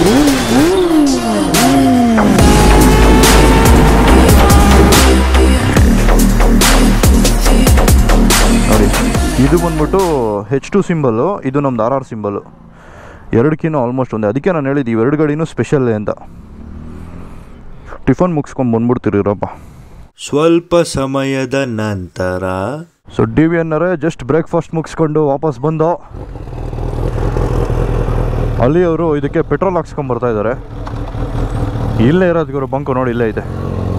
ನೋಡಿ ಇದು ಬಂದ್ಬಿಟ್ಟು ಹೆಚ್ ಟು ಸಿಂಬಲು ಇದು ನಮ್ದು ಆರ್ ಆರ್ ಸಿಂಬಲು ಎರಡಕ್ಕಿನ್ನೂ ಆಲ್ಮೋಸ್ಟ್ ಒಂದೇ ಅದಕ್ಕೆ ನಾನು ಹೇಳಿದ್ದು ಇವೆರಡು ಗಾಡಿನೂ ಸ್ಪೆಷಲ್ಲೇ ಅಂತ ಟಿಫನ್ ಮುಗಿಸ್ಕೊಂಡು ಬಂದ್ಬಿಡ್ತೀರಿರಪ್ಪ ಸ್ವಲ್ಪ ಸಮಯದ ನಂತರ ಸೊ ಡಿ ವಿ ಅನ್ನರೇ ಜಸ್ಟ್ ಬ್ರೇಕ್ಫಾಸ್ಟ್ ಮುಗಿಸ್ಕೊಂಡು ವಾಪಸ್ ಬಂದು ಅಲ್ಲಿ ಅವರು ಇದಕ್ಕೆ ಪೆಟ್ರೋಲ್ ಹಾಕ್ಸ್ಕೊಂಡ್ ಬರ್ತಾ ಇದ್ದಾರೆ ಇಲ್ಲೇ ಇರೋದು ಗುರು ಬಂಕು ನೋಡಿ ಇಲ್ಲೇ ಇದೆ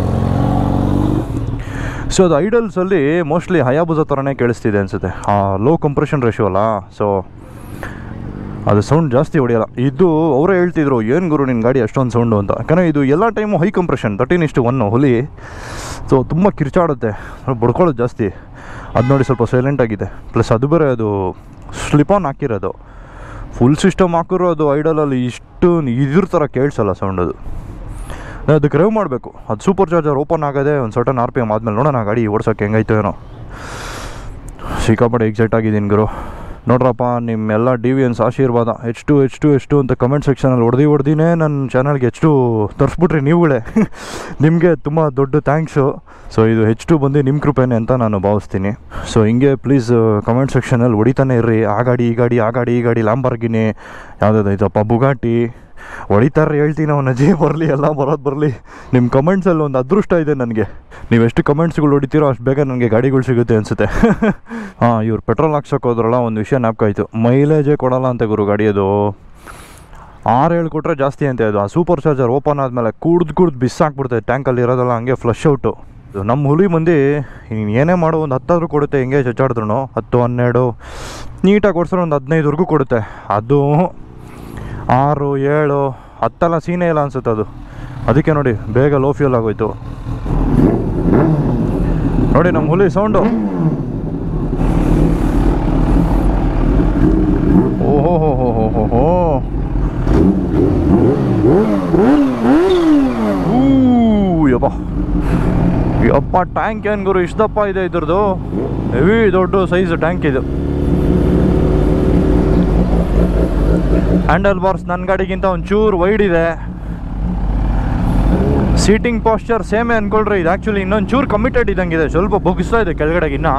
ಸೊ ಅದು ಐಡಲ್ಸಲ್ಲಿ ಮೋಸ್ಟ್ಲಿ ಹಯಾಬುಜ ಥರನೇ ಕೇಳಿಸ್ತಿದೆ ಅನಿಸುತ್ತೆ ಆ ಲೋ ಕಂಪ್ರೆಷನ್ ರೇಷಿಯೋ ಅಲ್ಲ ಸೊ ಅದು ಸೌಂಡ್ ಜಾಸ್ತಿ ಹೊಡೆಯಲ್ಲ ಇದು ಅವರೇ ಹೇಳ್ತಿದ್ರು ಏನು ಗುರು ನಿನ್ನ ಗಾಡಿ ಅಷ್ಟೊಂದು ಸೌಂಡು ಅಂತ ಯಾಕಂದರೆ ಇದು ಎಲ್ಲ ಟೈಮು ಹೈ ಕಂಪ್ರೆಷನ್ ತರ್ಟೀನ್ ಇಷ್ಟು ಒನ್ನು ಹುಲಿ ಸೊ ತುಂಬ ಕಿರ್ಚಾಡುತ್ತೆ ಬಡ್ಕೊಳ್ಳೋದು ಜಾಸ್ತಿ ಅದು ನೋಡಿ ಸ್ವಲ್ಪ ಸೈಲೆಂಟ್ ಆಗಿದೆ ಪ್ಲಸ್ ಅದು ಬೇರೆ ಅದು ಸ್ಲಿಪ್ ಆನ್ ಹಾಕಿರೋದು ಫುಲ್ ಸಿಸ್ಟಮ್ ಹಾಕಿರೋ ಅದು ಐಡಲಲ್ಲಿ ಇಷ್ಟು ಇದ್ರ ಥರ ಕೇಳಿಸಲ್ಲ ಸೌಂಡ್ ಅದು ಅದಕ್ಕೆ ರೇವ್ ಮಾಡಬೇಕು ಅದು ಸೂಪರ್ ಚಾರ್ಜರ್ ಓಪನ್ ಆಗದೆ ಒಂದು ಸರ್ಟನ್ ಆರ್ ಪಿ ಎಮ್ ಆದಮೇಲೆ ನೋಡೋಣ ಗಾಡಿ ಓಡ್ಸೋಕ್ಕೆ ಹೆಂಗಾಯ್ತು ಏನೋ ಸಿಕ್ಕಾಪಟ್ಟೆ ಎಕ್ಸೈಟ್ ಆಗಿದ್ದೀನಿ ಗುರು ನೋಡ್ರಪ್ಪ ನಿಮ್ಮೆಲ್ಲ ಡಿ ವಿ ಎನ್ಸ್ ಆಶೀರ್ವಾದ H two H two H two ಅಂತ ಕಮೆಂಟ್ ಸೆಕ್ಷನಲ್ಲಿ ಹೊಡೆದು ಹೊಡೆದಿನೇ ನನ್ನ ಚಾನಲ್ಗೆ ಎಚ್ ಟು ತರಿಸ್ಬಿಟ್ರಿ ನೀವುಗಳೇ ನಿಮಗೆ ತುಂಬ ದೊಡ್ಡ ಥ್ಯಾಂಕ್ಸು ಸೊ ಇದು ಹೆಚ್ ಟು ಬಂದು ನಿಮ್ಮ ಕೃಪೆನೇ ಅಂತ ನಾನು ಭಾವಿಸ್ತೀನಿ ಸೊ ಹಿಂಗೆ ಪ್ಲೀಸ್ ಕಮೆಂಟ್ ಸೆಕ್ಷನಲ್ಲಿ ಹೊಡಿತಾನೆ ಇರ್ರಿ ಆ ಗಾಡಿ ಈ ಗಾಡಿ ಆ ಗಾಡಿ ಈ ಗಾಡಿ ಲಾಂಬರ್ಗಿನಿ ಯಾವುದಾದ್ರು ಇದಪ್ಪ ಬುಗಾಟಿ ಹೊಡಿತಾರೆ ಹೇಳ್ತೀನಿ ಅವನ ಅಜ್ಜಿ ಬರಲಿ ಎಲ್ಲ ಬರೋದು ಬರಲಿ ನಿಮ್ಮ ಕಮೆಂಟ್ಸಲ್ಲಿ ಒಂದು ಅದೃಷ್ಟ ಇದೆ ನನಗೆ ನೀವು ಎಷ್ಟು ಕಮೆಂಟ್ಸ್ಗಳು ಹೊಡಿತೀರೋ ಅಷ್ಟು ಬೇಗ ನನಗೆ ಗಾಡಿಗಳು ಸಿಗುತ್ತೆ ಅನಿಸುತ್ತೆ ಹಾಂ ಇವ್ರು ಪೆಟ್ರೋಲ್ ಹಾಕ್ಸೋಕೆ ಹೋದ್ರಲ್ಲ ಒಂದು ವಿಷಯ ಜ್ಞಾಪಕಾಯ್ತು ಮೈಲೇಜೇ ಕೊಡಲ್ಲ ಅಂತ ಗುರು ಗಾಡಿ ಅದು ಆರು ಏಳು ಕೊಟ್ಟರೆ ಜಾಸ್ತಿ ಅಂತ ಇದು ಆ ಸೂಪರ್ ಚಾರ್ಜರ್ ಓಪನ್ ಆದಮೇಲೆ ಕುಡ್ದು ಕುಡ್ದು ಬಿಸಾಕ್ಬಿಡ್ತದೆ ಟ್ಯಾಂಕಲ್ಲಿ ಇರೋದಲ್ಲ ಹಂಗೆ ಫ್ಲಶ್ ಔಟು ಇದು ನಮ್ಮ ಹುಲಿ ಮಂದಿ ನೀನು ಏನೇ ಮಾಡೋ ಒಂದು ಹತ್ತಾದರೂ ಕೊಡುತ್ತೆ ಹೆಂಗೆ ಚಚ್ಚಾಡಿದ್ರು ಹತ್ತು ಹನ್ನೆರಡು ನೀಟಾಗಿ ಕೊಡ್ಸಿದ್ರೆ ಒಂದು ಹದಿನೈದುವರೆಗೂ ಕೊಡುತ್ತೆ ಅದು ಆರು ಏಳು ಹತ್ತೆಲ್ಲ ಸೀನೇ ಇಲ್ಲ ಅನ್ಸುತ್ತೆ ಅದು ಅದಕ್ಕೆ ನೋಡಿ ಬೇಗ ಲೋ ಫ್ಯೂಲ್ ಆಗೋಯ್ತು ನೋಡಿ ನಮ್ಮ ಹುಲಿ ಸೌಂಡು ಓಹೋ ಹೋ ಹೋ ಹೋ ಹೋ ಹೋ ಊ, ಯಪ್ಪ ಯಪ್ಪ ಟ್ಯಾಂಕ್ ಏನು ಗುರು ಇಷ್ಟಪ್ಪ ಇದೆ ಇದ್ರದ್ದು ಹೆವಿ ದೊಡ್ಡ ಸೈಜ್ ಟ್ಯಾಂಕ್ ಇದು ಹ್ಯಾಂಡಲ್ ಬಾರ್ಸ್ ನನ್ನ ಗಾಡಿಗಿಂತ ಒಂಚೂರು ವೈಡ್ ಇದೆ ಸೀಟಿಂಗ್ ಪಾಸ್ಚರ್ ಸೇಮೇ ಅನ್ಕೊಳ್ರಿ ಇದು ಆ್ಯಕ್ಚುಲಿ ಇನ್ನೊಂದು ಚೂರು ಕಮಿಟೆಡ್ ಇದ್ದಂಗಿದೆ ಸ್ವಲ್ಪ ಬೊಗಿಸ್ತಾ ಇದೆ ಕೆಳಗಡೆಗಿನ್ನ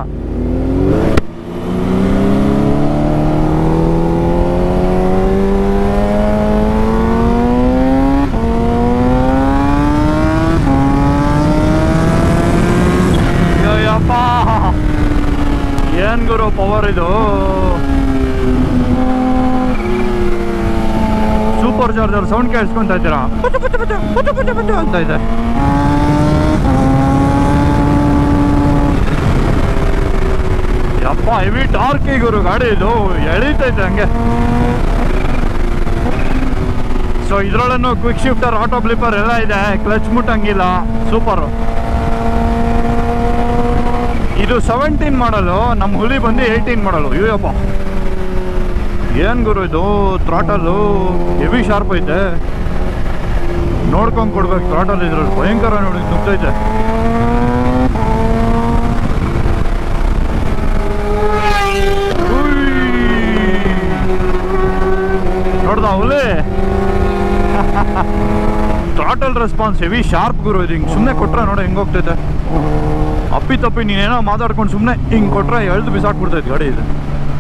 ಅಯ್ಯಪ್ಪ ಏನ್ ಗುರು ಪವರ್ ಇದು ಸೂಪರ್ ಚಾರ್ಜರ್ ಸೌಂಡ್ ಕೇಳಿಸ್ಕೊಂತ ಇದ್ದೀರಾ ಪುಚು ಪುಚು ಪುಚು ಪುಚು ಪುಚು ಪುಚು ಅಂತ ಇದೆ ಯಪ್ಪ ಹೆವಿ ಟಾರ್ಕಿ ಗುರು ಗಾಡಿ ಇದು ಎಳೀತೈತೆ ಹಂಗೆ ಸೊ ಇದ್ರೊಳನ್ನು ಕ್ವಿಕ್ ಶಿಫ್ಟರ್ ಆಟೋ ಬ್ಲಿಪ್ಪರ್ ಎಲ್ಲ ಇದೆ ಕ್ಲಚ್ ಮುಟ್ಟಂಗಿಲ್ಲ ಸೂಪರ್ ಇದು ಸೆವೆಂಟೀನ್ ಮಾಡಲು ನಮ್ಮ ಹುಲಿ ಬಂದು ಏಯ್ಟೀನ್ ಮಾಡಲು ಅಯ್ಯಪ್ಪ ಏನ್ ಗುರು ಇದು ಥ್ರಾಟಲ್ಲು ಹೆವಿ ಶಾರ್ಪ್ ಐತೆ ನೋಡ್ಕೊಂಡ್ ಕೊಡ್ಬೇಕು ಥ್ರಾಟಲ್ ಇದ್ರಲ್ಲಿ ಭಯಂಕರ ನೋಡಿ ನುಗ್ತೈತೆ ನೋಡ್ದ ಹುಲಿ ಥ್ರಾಟಲ್ ರೆಸ್ಪಾನ್ಸ್ ಹೆವಿ ಶಾರ್ಪ್ ಗುರು ಇದು ಹಿಂಗೆ ಸುಮ್ಮನೆ ಕೊಟ್ರೆ ನೋಡಿ ಹೆಂಗ್ ಹೋಗ್ತೈತೆ ಅಪ್ಪಿ ತಪ್ಪಿ ನೀನೇನೋ ಮಾತಾಡ್ಕೊಂಡು ಸುಮ್ಮನೆ ಹಿಂಗೆ ಕೊಟ್ರೆ ಎಳ್ದು ಬಿಸಾಕ್ಬಿಡ್ತೈತೆ ಗಾಡಿ ಇದು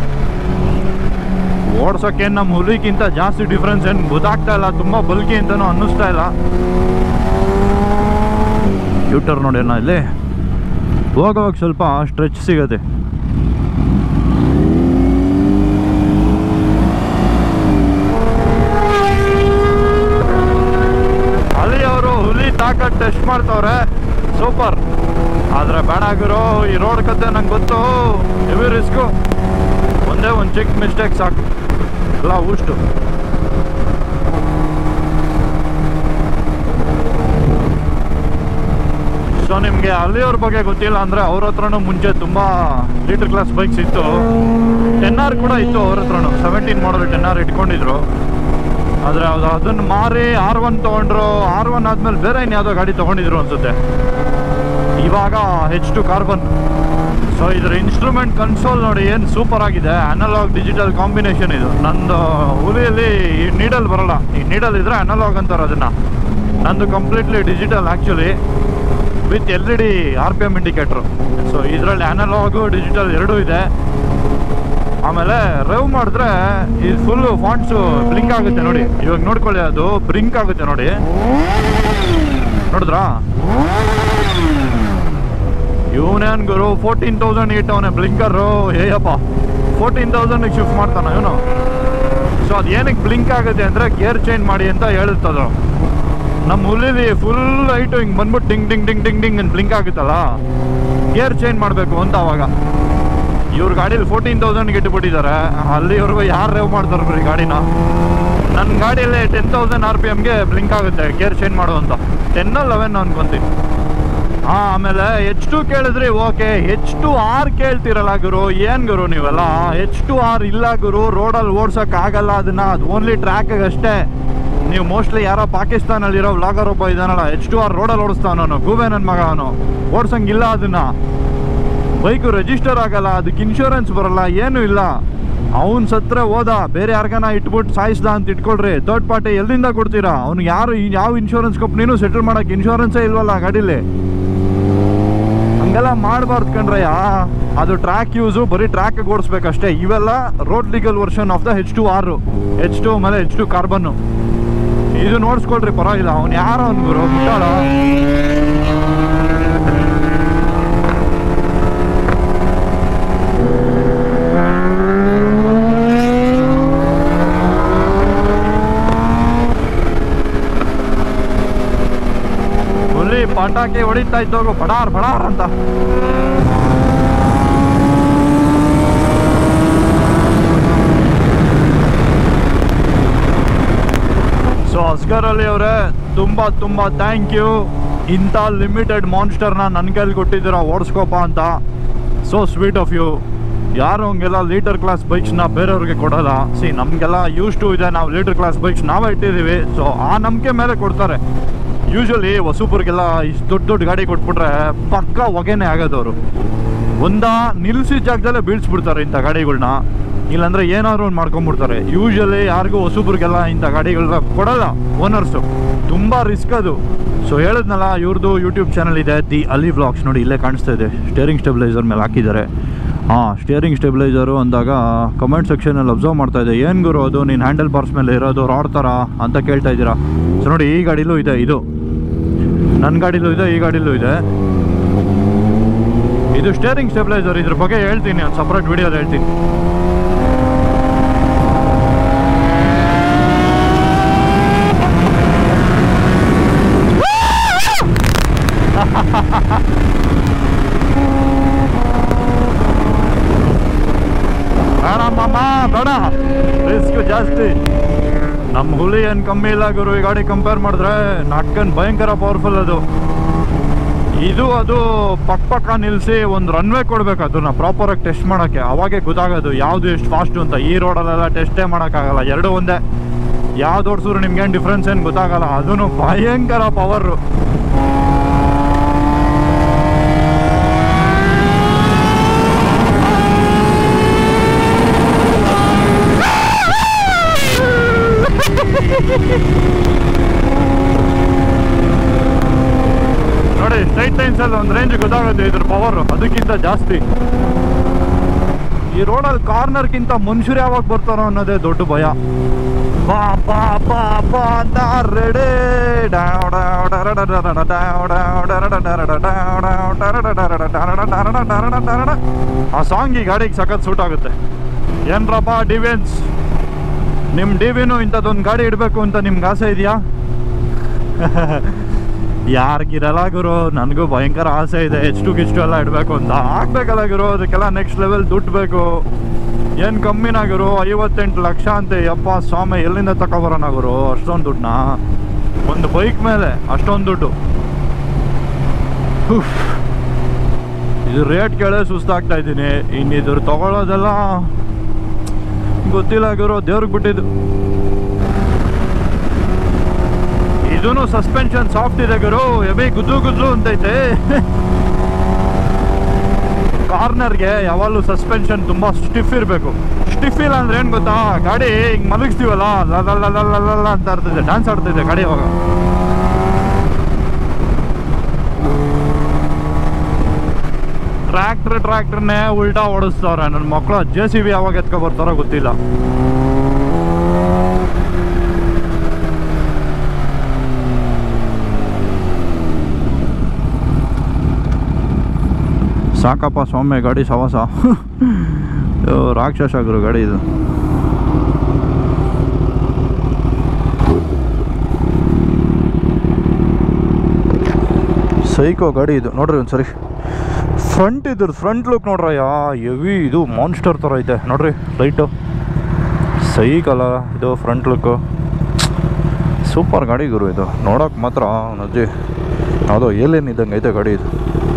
ಓಡ್ಸೋಕೆ ನಮ್ಮ ಹುಲಿಗಿಂತ ಜಾಸ್ತಿ ಡಿಫ್ರೆನ್ಸ್ ಏನು ಗೊತ್ತಾಗ್ತಾ ಇಲ್ಲ ತುಂಬ ಬಲ್ಕಿ ಅಂತನೂ ಅನ್ನಿಸ್ತಾ ಇಲ್ಲ ಯೂಟರ್ ನೋಡಿ ಅಣ್ಣ ಇಲ್ಲಿ ಹೋಗೋವಾಗ ಸ್ವಲ್ಪ ಸ್ಟ್ರೆಚ್ ಸಿಗತ್ತೆ ಅಲ್ಲಿ ಅವರು ಹುಲಿ ತಾಕತ್ ಟೆಸ್ಟ್ ಮಾಡ್ತವ್ರೆ ಸೂಪರ್ ಆದ್ರೆ ಬೇಡ ಗುರು ಈ ರೋಡ್ ಕತೆ ನಂಗೆ ಗೊತ್ತು ಹೆವಿ ರಿಸ್ಕು ಒಂದೇ ಒಂದು ಚಿಕ್ಕ ಮಿಸ್ಟೇಕ್ ಸಾಕು ಎಲ್ಲ ಉಷ್ಟು ಸೊ ನಿಮಗೆ ಅಲ್ಲಿಯವ್ರ ಬಗ್ಗೆ ಗೊತ್ತಿಲ್ಲ ಅಂದರೆ ಅವ್ರ ಹತ್ರನೂ ಮುಂಚೆ ತುಂಬ ಲೀಟರ್ ಕ್ಲಾಸ್ ಬೈಕ್ಸ್ ಇತ್ತು ಟೆನ್ ಆರ್ ಕೂಡ ಇತ್ತು ಅವ್ರ ಹತ್ರನೂ ಸೆವೆಂಟೀನ್ ಮಾಡಲ್ ಟೆನ್ ಆರ್ ಇಟ್ಕೊಂಡಿದ್ರು ಆದರೆ ಅದು ಅದನ್ನು ಮಾರಿ ಆರ್ ಒನ್ ತೊಗೊಂಡ್ರು ಆರ್ ಒನ್ ಆದಮೇಲೆ ಬೇರೆ ಇನ್ಯಾವುದೋ ಗಾಡಿ ತೊಗೊಂಡಿದ್ರು ಅನ್ಸುತ್ತೆ ಇವಾಗ ಹೆಚ್ ಟು ಕಾರ್ಬನ್ ಸೊ ಇದ್ರ ಇನ್ಸ್ಟ್ರೂಮೆಂಟ್ ಕನ್ಸೋಲ್ ನೋಡಿ ಏನು ಸೂಪರ್ ಆಗಿದೆ ಅನಲಾಗ್ ಡಿಜಿಟಲ್ ಕಾಂಬಿನೇಷನ್ ಇದು ನಂದು ಹುಲಿಯಲ್ಲಿ ಈ ನೀಡಲ್ ಬರಲ್ಲ ಈ ನೀಡಲ್ ಇದ್ರೆ ಅನಲಾಗ್ ಅಂತಾರೆ ಅದನ್ನ ನಂದು completely digital actually with L E D R P M indicator so ಇದರಲ್ಲಿ ಅನಲಾಗು ಡಿಜಿಟಲ್ ಎರಡೂ ಇದೆ ಆಮೇಲೆ ರೆವ್ ಮಾಡಿದ್ರೆ ಇದು ಫುಲ್ಲು ಫಾಂಟ್ಸು ಬ್ಲಿಂಕ್ ಆಗುತ್ತೆ ನೋಡಿ ಇವಾಗ ನೋಡ್ಕೊಳ್ಳಿ ಅದು ಬ್ಲಿಂಕ್ ಆಗುತ್ತೆ ನೋಡಿ ನೋಡಿದ್ರಾ ಇವನೇನ್ ಗುರು ಫೋರ್ಟೀನ್ ತೌಸಂಡ್ ಏಟ್ ಅವನೇ ಬ್ಲಿಂಕರು ಏಯಪ್ಪ ಫೋರ್ಟೀನ್ ತೌಸಂಡಿಗೆ ಶಿಫ್ಟ್ ಮಾಡ್ತಾನ ಇವನು ಸೊ ಅದು ಏನಕ್ಕೆ ಬ್ಲಿಂಕ್ ಆಗುತ್ತೆ ಅಂದರೆ ಗೇರ್ ಚೇಂಜ್ ಮಾಡಿ ಅಂತ ಹೇಳುತ್ತದು ನಮ್ಮ ಹುಲ್ಲಿಲಿ ಫುಲ್ ಲೈಟು ಹಿಂಗೆ ಬಂದ್ಬಿಟ್ಟು ಡಿಂಗ್ ಡಿಂಗ್ ಡಿಂಗ್ ಡಿಂಗ್ ಡಿಂಗ್ ಅಂತ ಬ್ಲಿಂಕ್ ಆಗುತ್ತಲ್ಲ ಗೇರ್ ಚೇಂಜ್ ಮಾಡಬೇಕು ಅಂತ ಅವಾಗ ಇವ್ರ ಗಾಡೀಲಿ ಫೋರ್ಟೀನ್ ತೌಸಂಡ್ಗೆ ಇಟ್ಬಿಟ್ಟಿದ್ದಾರೆ ಅಲ್ಲಿವರೆಗೂ ಯಾರು ರೇವ್ ಮಾಡ್ತಾರೆ ಬರೀ ಗಾಡಿನ ನನ್ನ ಗಾಡಿಯಲ್ಲಿ ಟೆನ್ ತೌಸಂಡ್ ಆರ್ ಪಿ ಎಮ್ಗೆ ಬ್ಲಿಂಕ್ ಆಗುತ್ತೆ ಗೇರ್ ಚೇಂಜ್ ಮಾಡು ಅಂತ ಟೆನ್ ಲೆವೆನ್ ಅನ್ಕೊಂತೀನಿ ಹಾಂ ಆಮೇಲೆ ಎಚ್ ಟು ಕೇಳಿದ್ರಿ ಓಕೆ ಎಚ್ ಟು ಆರ್ ಕೇಳ್ತಿರಲ್ಲ ಗುರು ಏನು ಗುರು ನೀವೆಲ್ಲ ಎಚ್ ಟು ಆರ್ ಇಲ್ಲ ಗುರು ರೋಡಲ್ಲಿ ಓಡ್ಸೋಕೆ ಆಗಲ್ಲ ಅದನ್ನ ಅದು ಓನ್ಲಿ ಟ್ರ್ಯಾಕಿಗೆ ಅಷ್ಟೇ ನೀವು ಮೋಸ್ಟ್ಲಿ ಯಾರೋ ಪಾಕಿಸ್ತಾನಲ್ಲಿರೋ ವ್ಲಾಗರ್ ಒಬ್ಬ ಇದಾನಲ್ಲ ಎಚ್ ಟು ಆರ್ ರೋಡಲ್ಲಿ ಓಡಿಸ್ತಾವನು ಗೂಬೆ ನನ್ನ ಮಗ ಅವನು ಓಡ್ಸಂಗಿಲ್ಲ ಅದನ್ನ ಬೈಕು ರಿಜಿಸ್ಟರ್ ಆಗಲ್ಲ ಅದಕ್ಕೆ ಇನ್ಶೂರೆನ್ಸ್ ಬರಲ್ಲ ಏನೂ ಇಲ್ಲ ಅವನ್ ಸತ್ರ ಹೋದ ಬೇರೆ ಯಾರಿಗಾನ ಇಟ್ಬಿಟ್ಟು ಸಾಯಿಸ್ದ ಅಂತ ಇಟ್ಕೊಳ್ರಿ ಥರ್ಡ್ ಪಾರ್ಟಿ ಎಲ್ಲಿಂದ ಕೊಡ್ತೀರಾ ಅವ್ನಿಗೆ ಯಾರು ಈ- ಯಾವ ಇನ್ಶೂರೆನ್ಸ್ ಕಂಪ್ನಿನೂ ಸೆಟಲ್ ಮಾಡಕ್ಕೆ ಇನ್ಶೂರೆನ್ಸೇ ಇಲ್ವಲ್ಲ ಗಾಡೀಲಿ ಹಂಗೆಲ್ಲ ಮಾಡಬಾರ್ದು ಕಣ್ರಯ್ಯ ಅದು ಟ್ರ್ಯಾಕ್ ಯೂಸು ಬರೀ ಟ್ರ್ಯಾಕ್ ಓಡಿಸ್ಬೇಕಷ್ಟೇ ಇವೆಲ್ಲ road legal version of the H two R H to ಆಮೇಲೆ ಹೆಚ್ ಟು ಕಾರ್ಬನ್ನು ಇದು ನೋಡ್ಸ್ಕೊಳ್ರಿ ಪರವಾಗಿಲ್ಲ ಅವ್ನು ಯಾರೋ ಅವ್ನು ಗುರು ಮುಟ್ಟಾಳ ಹುಲಿ ಪಟಾಕಿ ಹೊಡಿತಾ ಇದ್ದೋಗು ಬಡಾರ್ ಬಡಾರ್ ಅಂತ ಸೊ ಅಸ್ಗರ್ ಅಲಿ ಅವರೇ ತುಂಬ ತುಂಬ ಥ್ಯಾಂಕ್ ಯು ಇಂಥ ಲಿಮಿಟೆಡ್ ಮಾನ್ಸ್ಟರ್ನ ನನ್ನ ಕೈಲಿ ಕೊಟ್ಟಿದ್ದೀರ ಓಡಿಸ್ಕೋಪ ಅಂತ ಸೊ ಸ್ವೀಟ್ ಆಫ್ ಯು ಯಾರು ಹಂಗೆಲ್ಲ ಲೀಟರ್ ಕ್ಲಾಸ್ ಬೈಕ್ಸ್ನ ಬೇರೆಯವ್ರಿಗೆ ಕೊಡಲ್ಲ ಸಿ ನಮಗೆಲ್ಲ ಯೂಸ್ ಟು ಇದೆ ನಾವು ಲೀಟರ್ ಕ್ಲಾಸ್ ಬೈಕ್ಸ್ ನಾವೇ ಇಟ್ಟಿದ್ದೀವಿ ಸೊ ಆ ನಂಬಿಕೆ ಮೇಲೆ ಕೊಡ್ತಾರೆ ಯೂಶ್ವಲಿ ಹೊಸಬ್ರಿಗೆಲ್ಲ ಇಷ್ಟು ದೊಡ್ಡ ದೊಡ್ಡ ಗಾಡಿ ಕೊಟ್ಬಿಟ್ರೆ ಪಕ್ಕ ಹೊಗೆನೇ ಆಗೋದವರು ಒಂದ ನಿಲ್ಸಿ ಜಾಗದಲ್ಲೇ ಬೀಳ್ಸ್ಬಿಡ್ತಾರೆ ಇಂಥ ಗಾಡಿಗಳ್ನ ಇಲ್ಲಾಂದ್ರೆ ಏನಾದ್ರು ಒಂದು ಮಾಡ್ಕೊಂಡ್ಬಿಡ್ತಾರೆ ಯೂಶಲಿ ಯಾರಿಗೂ ಹೊಸಬ್ರಿಗೆಲ್ಲ ಇಂಥ ಗಾಡಿಗಳನ್ನ ಕೊಡಲ್ಲ ಓನರ್ಸು ತುಂಬ ರಿಸ್ಕ್ ಅದು ಸೊ ಹೇಳಿದ್ನಲ್ಲ ಇವ್ರದ್ದು ಯೂಟ್ಯೂಬ್ ಚಾನಲ್ ಇದೆ ದಿ ಅಲಿ ವ್ಲಾಗ್ಸ್ ನೋಡಿ ಇಲ್ಲೇ ಕಾಣಿಸ್ತಾ ಇದೆ ಸ್ಟೇರಿಂಗ್ ಸ್ಟೆಬಿಲೈಸರ್ ಮೇಲೆ ಹಾಕಿದ್ದಾರೆ ಹಾಂ ಸ್ಟೇರಿಂಗ್ ಸ್ಟೆಬಿಲೈಸರು ಅಂದಾಗ ಕಮೆಂಟ್ ಸೆಕ್ಷನಲ್ಲಿ ಅಬ್ಸರ್ವ್ ಮಾಡ್ತಾ ಇದೆ ಏನು ಗುರು ಅದು ನೀನು ಹ್ಯಾಂಡಲ್ ಬಾರ್ಸ್ ಮೇಲೆ ಇರೋದು ರಾಡ್ ಥರ ಅಂತ ಕೇಳ್ತಾ ಇದ್ದೀರಾ ಸೊ ನೋಡಿ ಈ ಗಾಡಿಲೂ ಇದೆ ಇದು ನನ್ನ ಗಾಡಿಲೂ ಇದೆ ಈ ಗಾಡಿಲೂ ಇದೆ ಇದು ಸ್ಟೇರಿಂಗ್ ಸ್ಟೆಬಿಲೈಸರ್ ಇದ್ರ ಬಗ್ಗೆ ಹೇಳ್ತೀನಿ ಒಂದು ಸಪ್ರೇಟ್ ವಿಡಿಯೋದ ಹೇಳ್ತೀನಿ ಬೇಡ ಮಾಮ ಬೇಡ ರಿಸ್ಕ್ ಜಾಸ್ತಿ ನಮ್ಮ ಹುಲಿ ಏನು ಕಮ್ಮಿ ಇಲ್ಲ ಗುರು ಈ ಗಾಡಿ ಕಂಪೇರ್ ಮಾಡಿದ್ರೆ ನಕ್ಕನ್ ಭಯಂಕರ ಪವರ್ಫುಲ್ ಅದು ಇದು ಅದು ಪಕ್ಕ ಪಕ್ಕ ನಿಲ್ಲಿಸಿ ಒಂದು ರನ್ವೇ ಕೊಡ್ಬೇಕು ಅದನ್ನ ಪ್ರಾಪರಾಗಿ ಟೆಸ್ಟ್ ಮಾಡೋಕ್ಕೆ ಅವಾಗೆ ಗೊತ್ತಾಗೋದು ಯಾವುದು ಎಷ್ಟು ಫಾಸ್ಟು ಅಂತ ಈ ರೋಡಲ್ಲೆಲ್ಲ ಟೆಸ್ಟೇ ಮಾಡೋಕ್ಕಾಗಲ್ಲ ಎರಡು ಒಂದೇ ಯಾವ್ದು ಓಡಿಸಿದ್ರು ನಿಮ್ಗೇನು ಡಿಫ್ರೆನ್ಸ್ ಏನು ಗೊತ್ತಾಗಲ್ಲ ಅದನ್ನು ಭಯಂಕರ ಪವರು ನೋಡಿ ಸ್ಟ್ರೈಟ್ ಲೈನ್ಸ್ ಅಲ್ಲಿ ಒಂದು ರೇಂಜ್ ಗೊತ್ತಾಗುತ್ತೆ ಇದ್ರ ಪವರ್ ಅದಕ್ಕಿಂತ ಜಾಸ್ತಿ ಈ ರೋಡಲ್ಲಿ ಕಾರ್ನರ್ಗಿಂತ ಮನುಷ್ಯರು ಯಾವಾಗ ಬರ್ತಾರೋ ಅನ್ನೋದೇ ದೊಡ್ಡ ಭಯ ಬಾ ಬಾ ಬಾ ಬಾ ಅಂತ ರೆಡಿ ಆ ಸಾಂಗ್ ಈ ಗಾಡಿಗೆ ಸಖತ್ ಸೂಟ್ ಆಗುತ್ತೆ ಏನ್ರಪ್ಪ ಡಿವೆನ್ಸ್ ನಿಮ್ಮ ಡಿವಿನು ಇಂಥದ್ದೊಂದು ಗಾಡಿ ಇಡಬೇಕು ಅಂತ ನಿಮ್ಗೆ ಆಸೆ ಇದೆಯಾ ಯಾರಿಗಿರಲ್ಲ ಗುರು ನನಗೂ ಭಯಂಕರ ಆಸೆ ಇದೆ ಎಷ್ಟು ಗಿಷ್ಟು ಎಲ್ಲ ಇಡಬೇಕು ಅಂತ ಆಗ್ಬೇಕಲ್ಲ ಗುರು ಅದಕ್ಕೆಲ್ಲ ನೆಕ್ಸ್ಟ್ ಲೆವೆಲ್ ದುಡ್ಡು ಬೇಕು ಏನು ಕಮ್ಮಿನ ಗುರು ಐವತ್ತೆಂಟು ಲಕ್ಷ ಅಂತೆ ಯಪ್ಪ ಸ್ವಾಮಿ ಎಲ್ಲಿಂದ ತಗೊಬರೋಣ ಗುರು ಅಷ್ಟೊಂದು ದುಡ್ಡನ್ನ ಒಂದು ಬೈಕ್ ಮೇಲೆ ಅಷ್ಟೊಂದು ದುಡ್ಡು ಉಫ್. ಇದು ರೇಟ್ ಕೇಳೇ ಸುಸ್ತಾಗ್ತಾ ಇದ್ದೀನಿ ಇನ್ನು ಇದ್ರ ತಗೊಳ್ಳೋದೆಲ್ಲ ಗೊತ್ತಿಲ್ಲ ಗುರು ದೇವ್ರಿಗೆ ಬಿಟ್ಟಿದ್ದು ಇದೂನು ಸಸ್ಪೆನ್ಷನ್ ಸಾಫ್ಟ್ ಇದೆ ಗುರು ಎಬಿ ಗುದ್ದು ಗುದ್ದು ಅಂತೈತೆ ಕಾರ್ನರ್ಗೆ ಯಾವಾಗಲೂ ಸಸ್ಪೆನ್ಷನ್ ತುಂಬ ಸ್ಟಿಫ್ ಇರಬೇಕು ಸ್ಟಿಫ್ ಇಲ್ಲ ಅಂದ್ರೆ ಏನು ಗೊತ್ತಾ ಗಾಡಿ ಹಿಂಗೆ ಮಲಗಿಸ್ತೀವಲ್ಲ ಲಲ್ಲ ಅಂತ ಆಡ್ತಿದೆ ಡ್ಯಾನ್ಸ್ ಆಡ್ತಿದೆ ಗಾಡಿ ಅವಾಗ ಟ್ರ್ಯಾಕ್ಟರ್ ಟ್ರ್ಯಾಕ್ಟರ್ನೇ ಉಲ್ಟಾ ಓಡಿಸ್ತವ್ರೆ ನನ್ನ ಮಕ್ಕಳು ಜೆ ಸಿ ಬಿ ಯಾವಾಗ ಎತ್ಕೊ ಬರ್ತಾರೋ ಗೊತ್ತಿಲ್ಲ ಸಾಕಪ್ಪ ಸ್ವಾಮಿ ಗಾಡಿ ಸವಾಸ ಅಯ್ಯೋ, ರಾಕ್ಷಸ ಗುರು ಗಾಡಿ ಇದು ಸೈಕೋ ಗಾಡಿ ಇದು ನೋಡ್ರಿ ಒಂದ್ಸರಿ ಫ್ರಂಟ್ ಇದ್ರ ಫ್ರಂಟ್ ಲುಕ್ ನೋಡ್ರ ಯಾ ಹೆವಿ ಇದು ಮಾನ್ಸ್ಟರ್ ಥರ ಐತೆ ನೋಡ್ರಿ ಲೈಟು ಸೈಕಲ್ಲ ಇದು ಫ್ರಂಟ್ ಲುಕ್ಕು ಸೂಪರ್ ಗಾಡಿ ಗುರು ಇದು ನೋಡೋಕೆ ಮಾತ್ರ ಅಜ್ಜಿ ಯಾವುದೋ ಏಲೇನ್ ಇದ್ದಂಗೆ ಐತೆ ಗಾಡಿ ಇದು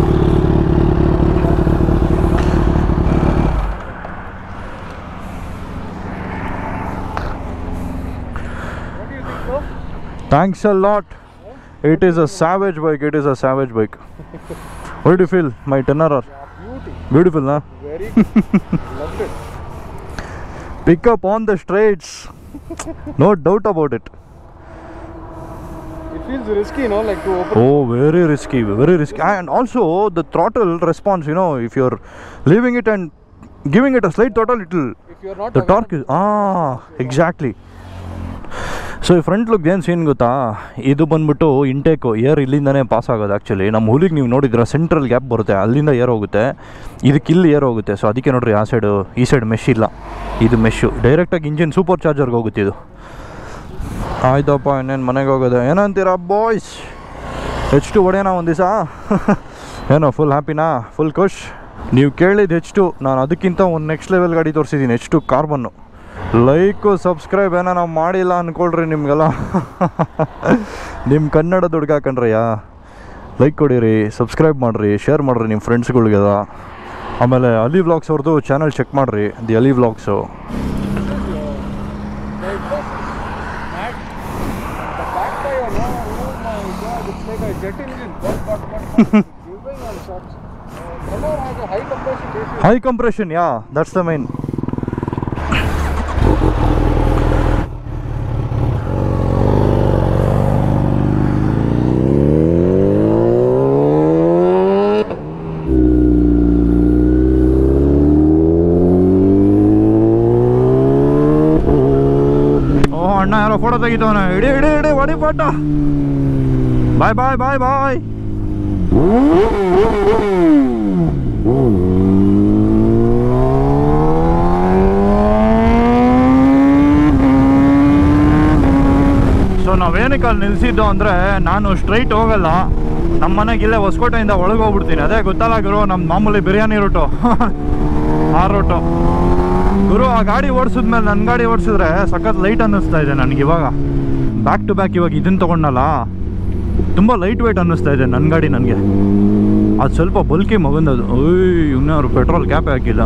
Thanks a lot. It is a savage bike. It is a savage bike. What do you feel? My tenor are Beauty. beautiful, na? Very loved it. Pick up on the straights. No doubt about it. It feels risky, you know, like to open. Oh, very risky, very risky. And also the throttle response. You know, if you're leaving it and giving it a slight throttle, it'll If you're not the aware torque is ah exactly so ಈ front look ಏನು scene ಗೊತ್ತಾ ಇದು ಬಂದ್ಬಿಟ್ಟು intake air ಇಲ್ಲಿಂದನೇ pass ಆಗೋದು actually ನಮ್ಮ ಹುಲಿಗೆ ನೀವು ನೋಡಿದ್ರೆ ಸೆಂಟ್ರಲ್ ಗ್ಯಾಪ್ ಬರುತ್ತೆ ಅಲ್ಲಿಂದ ಏರ್ ಹೋಗುತ್ತೆ ಇದಕ್ಕೆ ಇಲ್ಲಿ ಏರ್ ಹೋಗುತ್ತೆ ಸೊ ಅದಕ್ಕೆ ನೋಡ್ರಿ ಆ ಸೈಡು ಈ ಸೈಡ್ ಮೆಶ್ ಇಲ್ಲ ಇದು ಮೆಶ್ಶು ಡೈರೆಕ್ಟಾಗಿ ಇಂಜಿನ್ ಸೂಪರ್ ಚಾರ್ಜರ್ಗೆ ಹೋಗುತ್ತೆ ಇದು ಆಯ್ತಪ್ಪ ಇನ್ನೇನು ಮನೆಗೆ ಹೋಗೋದು ಏನಂತೀರಾ ಬಾಯ್ಸ್ ಹೆಚ್ ಟು ಹೊಡೆಯೋಣ ಒಂದು ದಿವಸ ಏನೋ ಫುಲ್ ಹ್ಯಾಪಿನಾ ಫುಲ್ ಖುಷ್ ನೀವು ಕೇಳಿದ ಹೆಚ್ ಟು ನಾನು ಅದಕ್ಕಿಂತ ಒಂದು ನೆಕ್ಸ್ಟ್ ಲೆವೆಲ್ ಗಾಡಿ ತೋರಿಸಿದ್ದೀನಿ ಹೆಚ್ ಟು ಕಾರ್ಬನ್ನು ಲೈಕು ಸಬ್ಸ್ಕ್ರೈಬ್ ಏನೋ ನಾವು ಮಾಡಿಲ್ಲ ಅಂದ್ಕೊಳ್ರಿ ನಿಮಗೆಲ್ಲ ನಿಮ್ಮ ಕನ್ನಡ ದುಡ್ಡು ಹಾಕಂಡ್ರಯ್ಯ ಲೈಕ್ ಕೊಡಿರಿ ಸಬ್ಸ್ಕ್ರೈಬ್ ಮಾಡಿರಿ ಶೇರ್ ಮಾಡಿರಿ ನಿಮ್ಮ ಫ್ರೆಂಡ್ಸ್ಗಳಿಗೆಲ್ಲ ಆಮೇಲೆ ಅಲಿ ವ್ಲಾಗ್ಸ್ ಅವ್ರದ್ದು ಚಾನಲ್ ಚೆಕ್ ಮಾಡಿರಿ the Ali vlogs the back tire, no, oh my god, it's like a jet engine. But, but, but, but giving on shots. Uh, Color has a high compression ratio. High compression yeah that's the main ಓ ಅಣ್ಣ ಯಾರೋ photo ತೆಗಿತವನ ಇಡಿ ಇಡಿ ಇಡಿ ಹೊಡಿ photo ಬಾಯ್ ಬಾಯ್ ಬಾಯ್ ಬಾಯ್ so ನಾವೇನಕ್ಕೆ ಅಲ್ಲಿ ನಿಲ್ಸಿದ್ದು ಅಂದರೆ ನಾನು straight ಹೋಗಲ್ಲ ನಮ್ಮ ಮನೆಗೆ ಇಲ್ಲೇ ಹೊಸಕೋಟೆಯಿಂದ ಒಳಗೆ ಹೋಗ್ಬಿಡ್ತೀನಿ ಅದೇ ಗೊತ್ತಲ್ಲ ಗುರು ನಮ್ಮ ಮಾಮೂಲಿ ಬಿರಿಯಾನಿ ರೂಟು ಆ ರೂಟು ಗುರು ಆ ಗಾಡಿ ಓಡಿಸಿದ್ಮೇಲೆ ನನ್ನ ಗಾಡಿ ಓಡಿಸಿದ್ರೆ ಸಖತ್ ಲೈಟ್ ಅನ್ನಿಸ್ತಾ ಇದೆ ನನಗೆ ಇವಾಗ ಬ್ಯಾಕ್ ಟು ಬ್ಯಾಕ್ ಇವಾಗ ಇದನ್ನು ತೊಗೊಂಡಲ್ಲ ತುಂಬ ಲೈಟ್ ವೆಯ್ಟ್ ಅನ್ನಿಸ್ತಾ ಇದೆ ನನ್ನ ಗಾಡಿ ನನಗೆ ಅದು ಸ್ವಲ್ಪ ಬಲ್ಕಿ ಮಗಂದದು ಓಯ್ ಇನ್ನೂ ಅವರು ಪೆಟ್ರೋಲ್ ಕ್ಯಾಪೇ ಹಾಕಿಲ್ಲ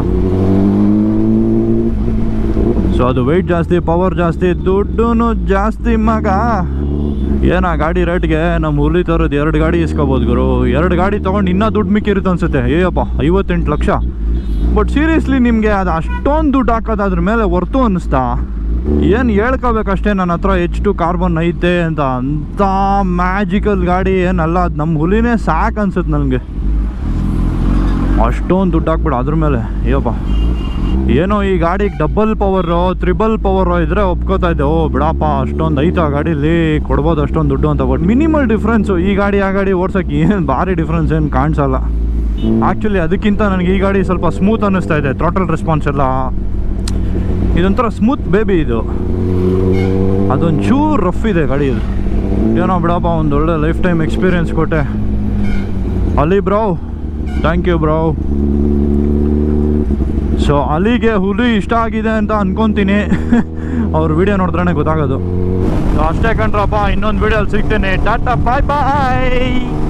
ಸೊ ಅದು ವೆಯ್ಟ್ ಜಾಸ್ತಿ ಪವರ್ ಜಾಸ್ತಿ ದುಡ್ಡು ಜಾಸ್ತಿ ಮಗ ಏನ ಗಾಡಿ ರೇಟ್ಗೆ ನಮ್ಮ ಹುಲಿ ತರೋದು ಎರಡು ಗಾಡಿ ಇಸ್ಕೋಬೋದು ಗುರು ಎರಡು ಗಾಡಿ ತೊಗೊಂಡು ಇನ್ನೂ ದುಡ್ಡು ಮಿಕ್ಕಿರುತ್ತೆ ಅನ್ಸುತ್ತೆ ಏಯಪ್ಪ ಐವತ್ತೆಂಟು ಲಕ್ಷ ಬಟ್ ಸೀರಿಯಸ್ಲಿ ನಿಮಗೆ ಅದು ಅಷ್ಟೊಂದು ದುಡ್ಡು ಹಾಕೋದು ಅದ್ರ ಮೇಲೆ ವರ್ತು ಅನ್ನಿಸ್ತಾ ಏನು ಹೇಳ್ಕೋಬೇಕಷ್ಟೇ ನನ್ನ ಹತ್ರ ಎಚ್ ಟು ಕಾರ್ಬನ್ ಐತೆ ಅಂತ ಅಂಥ ಮ್ಯಾಜಿಕಲ್ ಗಾಡಿ ಏನಲ್ಲ ಅದು ನಮ್ಮ ಹುಲಿನೇ ಸಾಕು ಅನ್ಸುತ್ತೆ ನನಗೆ ಅಷ್ಟೊಂದು ದುಡ್ಡು ಹಾಕ್ಬಿಡು ಅದ್ರ ಮೇಲೆ ಅಯ್ಯಪ್ಪ ಏನೋ ಈ ಗಾಡಿಗೆ ಡಬಲ್ ಪವರು ತ್ರಿಬಲ್ ಪವರು ಇದ್ರೆ ಒಪ್ಕೋತಾ ಇದ್ದೆ ಓ ಬಿಡಪ್ಪ ಅಷ್ಟೊಂದು ಐತೆ ಆ ಗಾಡೀಲಿ ಕೊಡ್ಬೋದು ಅಷ್ಟೊಂದು ದುಡ್ಡು ಅಂತ ಬಟ್ ಮಿನಿಮಲ್ ಡಿಫ್ರೆನ್ಸು ಈ ಗಾಡಿ ಆ ಗಾಡಿ ಓಡ್ಸೋಕೆ ಏನು ಭಾರಿ ಡಿಫ್ರೆನ್ಸ್ ಏನು ಕಾಣಿಸಲ್ಲ ಆ್ಯಕ್ಚುಲಿ ಅದಕ್ಕಿಂತ ನನಗೆ ಈ ಗಾಡಿ ಸ್ವಲ್ಪ ಸ್ಮೂತ್ ಅನ್ನಿಸ್ತಾ ಇದೆ ಥ್ರಾಟಲ್ ರೆಸ್ಪಾನ್ಸ್ ಎಲ್ಲ ಇದೊಂಥರ ಸ್ಮೂತ್ ಬೇಬಿ ಇದು ಅದೊಂದು ಚೂರು ರಫ್ ಇದೆ ಗಾಡಿ ಇದು ಏನೋ ಬಿಡಪ್ಪ ಒಂದು ಒಳ್ಳೆ ಲೈಫ್ ಟೈಮ್ ಎಕ್ಸ್ಪೀರಿಯನ್ಸ್ ಕೊಟ್ಟೆ Ali bro thank you bro so ಅಲಿಗೆ ಹುಲಿ ಇಷ್ಟ ಆಗಿದೆ ಅಂತ ಅನ್ಕೊಂತೀನಿ ಅವ್ರ ವಿಡಿಯೋ ನೋಡಿದ್ರೇ ಗೊತ್ತಾಗೋದು ಸೊ ಅಷ್ಟೇ ಕಣ್ರಪ್ಪ ಇನ್ನೊಂದು ವಿಡಿಯೋಲಿ ಸಿಗ್ತೇನೆ ಟಾಟಾ ಬಾಯ್ ಬಾಯ್